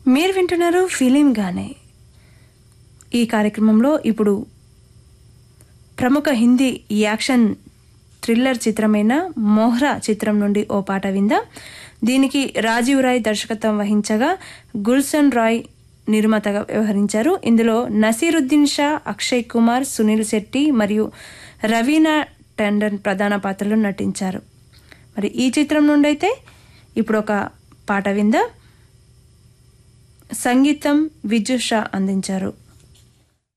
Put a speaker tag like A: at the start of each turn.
A: మీరు వింటున్నారు ఫిలిం గానే ఈ కార్యక్రమంలో ఇప్పుడు ప్రముఖ హిందీ యాక్షన్ థ్రిల్లర్ చిత్రమైన మోహ్రా చిత్రం నుండి ఓ పాట విందా దీనికి రాజీవ్ రాయ్ దర్శకత్వం వహించగా గుల్షన్ రాయ్ నిర్మాతగా వ్యవహరించారు ఇందులో నసీరుద్దీన్ షా అక్షయ్ కుమార్ సునీల్ శెట్టి మరియు రవీనా టండన్ ప్రధాన పాత్రలు నటించారు మరి ఈ చిత్రం నుండి అయితే ఇప్పుడు ఒక పాట విందా సంగీతం విద్యుత్ షా అందించారు